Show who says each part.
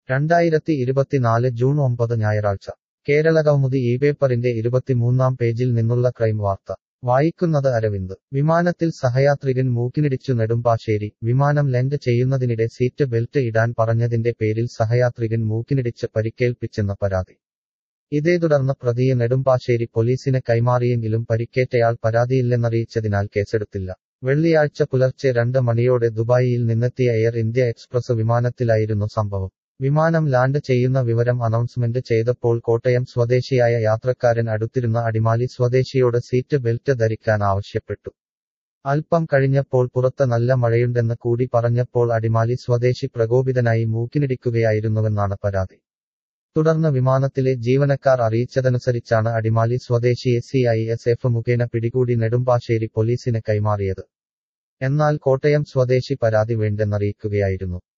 Speaker 1: രണ്ടായിരത്തി ഇരുപത്തിനാല് ജൂൺ ഒമ്പത് ഞായറാഴ്ച കേരളകൗമുദി ഈ പേപ്പറിന്റെ ഇരുപത്തിമൂന്നാം പേജിൽ നിന്നുള്ള ക്രൈം വാർത്ത വായിക്കുന്നത് അരവിന്ദ് വിമാനത്തിൽ സഹയാത്രികൻ മൂക്കിനിടിച്ചു നെടുമ്പാശ്ശേരി വിമാനം ലെൻഡ് ചെയ്യുന്നതിനിടെ സീറ്റ് ബെൽറ്റ് ഇടാൻ പറഞ്ഞതിന്റെ പേരിൽ സഹയാത്രികൻ മൂക്കിനിടിച്ച് പരിക്കേൽപ്പിച്ചെന്ന പരാതി ഇതേ തുടർന്ന് പ്രതിയെ നെടുമ്പാശ്ശേരി പോലീസിന് കൈമാറിയെങ്കിലും പരിക്കേറ്റയാൾ പരാതിയില്ലെന്നറിയിച്ചതിനാൽ കേസെടുത്തില്ല വെള്ളിയാഴ്ച പുലർച്ചെ രണ്ട് മണിയോടെ ദുബായിയിൽ നിന്നെത്തിയ എയർ ഇന്ത്യ എക്സ്പ്രസ് വിമാനത്തിലായിരുന്നു സംഭവം വിമാനം ലാൻഡ് ചെയ്യുന്ന വിവരം അനൗൺസ്മെന്റ് ചെയ്തപ്പോൾ കോട്ടയം സ്വദേശിയായ യാത്രക്കാരൻ അടുത്തിരുന്ന അടിമാലി സ്വദേശിയോട് സീറ്റ് ബെൽറ്റ് ധരിക്കാൻ ആവശ്യപ്പെട്ടു അല്പം കഴിഞ്ഞപ്പോൾ പുറത്ത് നല്ല മഴയുണ്ടെന്ന് കൂടി പറഞ്ഞപ്പോൾ അടിമാലി സ്വദേശി പ്രകോപിതനായി മൂക്കിനിടിക്കുകയായിരുന്നുവെന്നാണ് പരാതി തുടർന്ന് വിമാനത്തിലെ ജീവനക്കാർ അറിയിച്ചതനുസരിച്ചാണ് അടിമാലി സ്വദേശിയെ സി ഐ എസ് എഫ് മുഖേന പിടികൂടി നെടുമ്പാശ്ശേരി പോലീസിന് കൈമാറിയത് എന്നാൽ കോട്ടയം സ്വദേശി പരാതി വേണ്ടെന്നറിയിക്കുകയായിരുന്നു